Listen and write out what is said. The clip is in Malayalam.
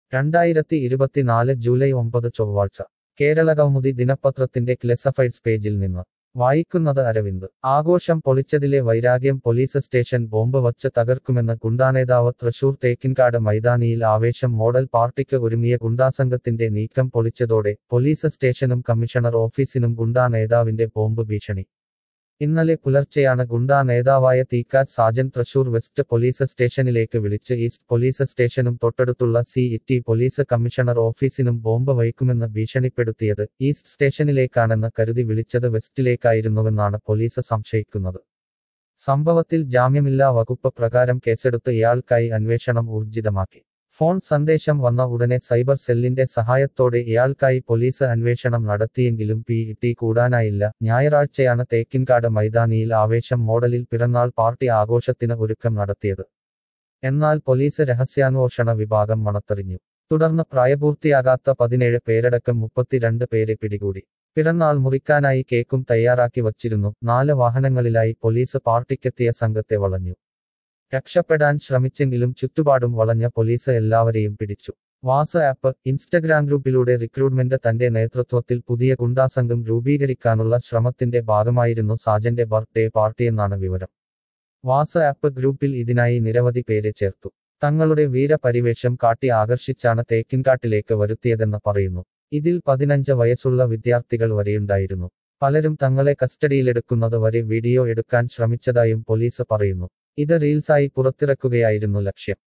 രണ്ടായിരത്തി ഇരുപത്തിനാല് ജൂലൈ ഒമ്പത് ചൊവ്വാഴ്ച കേരളകൗമുദി ദിനപത്രത്തിന്റെ ക്ലെസഫൈഡ്സ് പേജിൽ നിന്ന് വായിക്കുന്നത് അരവിന്ദ് ആഘോഷം പൊളിച്ചതിലെ വൈരാഗ്യം പോലീസ് സ്റ്റേഷൻ ബോംബ് വച്ച് തകർക്കുമെന്ന് ഗുണ്ടാനേതാവ് തൃശൂർ തേക്കിൻകാട് മൈതാനിയിൽ ആവേശം മോഡൽ പാർട്ടിക്ക് ഒരുങ്ങിയ ഗുണ്ടാസംഘത്തിന്റെ നീക്കം പൊളിച്ചതോടെ പോലീസ് സ്റ്റേഷനും കമ്മീഷണർ ഓഫീസിനും ഗുണ്ടാ നേതാവിന്റെ ബോംബ് ഭീഷണി ഇന്നലെ പുലർച്ചെയാണ് ഗുണ്ടാ നേതാവായ തീക്കാറ്റ് സാജൻ തൃശൂർ വെസ്റ്റ് പോലീസ് സ്റ്റേഷനിലേക്ക് വിളിച്ച് ഈസ്റ്റ് പോലീസ് സ്റ്റേഷനും തൊട്ടടുത്തുള്ള സി ഇറ്റി പോലീസ് കമ്മീഷണർ ഓഫീസിനും ബോംബ് വയ്ക്കുമെന്ന് ഭീഷണിപ്പെടുത്തിയത് ഈസ്റ്റ് സ്റ്റേഷനിലേക്കാണെന്ന് കരുതി വിളിച്ചത് വെസ്റ്റിലേക്കായിരുന്നുവെന്നാണ് പോലീസ് സംശയിക്കുന്നത് സംഭവത്തിൽ ജാമ്യമില്ലാ വകുപ്പ് പ്രകാരം കേസെടുത്ത് ഇയാൾക്കായി അന്വേഷണം ഊർജിതമാക്കി ഫോൺ സന്ദേശം വന്ന ഉടനെ സൈബർ സെല്ലിന്റെ സഹായത്തോടെ ഇയാൾക്കായി പോലീസ് അന്വേഷണം നടത്തിയെങ്കിലും പി ടി കൂടാനായില്ല ഞായറാഴ്ചയാണ് തേക്കിൻകാട് മൈതാനിയിൽ ആവേശം മോഡലിൽ പിറന്നാൾ പാർട്ടി ആഘോഷത്തിന് ഒരുക്കം നടത്തിയത് എന്നാൽ പോലീസ് രഹസ്യാന്വേഷണ വിഭാഗം മണത്തെറിഞ്ഞു തുടർന്ന് പ്രായപൂർത്തിയാകാത്ത പതിനേഴ് പേരടക്കം മുപ്പത്തിരണ്ട് പേരെ പിടികൂടി പിറന്നാൾ മുറിക്കാനായി കേക്കും തയ്യാറാക്കി വച്ചിരുന്നു നാല് വാഹനങ്ങളിലായി പോലീസ് പാർട്ടിക്കെത്തിയ സംഘത്തെ വളഞ്ഞു രക്ഷപ്പെടാൻ ശ്രമിച്ചെങ്കിലും ചുറ്റുപാടും വളഞ്ഞ പോലീസ് എല്ലാവരെയും പിടിച്ചു വാട്സ് ആപ്പ് ഇൻസ്റ്റഗ്രാം ഗ്രൂപ്പിലൂടെ റിക്രൂട്ട്മെന്റ് തന്റെ നേതൃത്വത്തിൽ പുതിയ ഗുണ്ടാസംഘം രൂപീകരിക്കാനുള്ള ശ്രമത്തിന്റെ ഭാഗമായിരുന്നു സാജന്റെ ബർത്ത്ഡേ പാർട്ടിയെന്നാണ് വിവരം വാട്സ് ആപ്പ് ഗ്രൂപ്പിൽ ഇതിനായി നിരവധി പേരെ ചേർത്തു തങ്ങളുടെ വീരപരിവേഷം കാട്ടി ആകർഷിച്ചാണ് തേക്കിൻകാട്ടിലേക്ക് വരുത്തിയതെന്ന് പറയുന്നു ഇതിൽ പതിനഞ്ച് വയസ്സുള്ള വിദ്യാർത്ഥികൾ വരെയുണ്ടായിരുന്നു പലരും തങ്ങളെ കസ്റ്റഡിയിലെടുക്കുന്നത് വരെ വീഡിയോ എടുക്കാൻ ശ്രമിച്ചതായും പോലീസ് പറയുന്നു ഇത് റീൽസായി പുറത്തിറക്കുകയായിരുന്നു ലക്ഷ്യം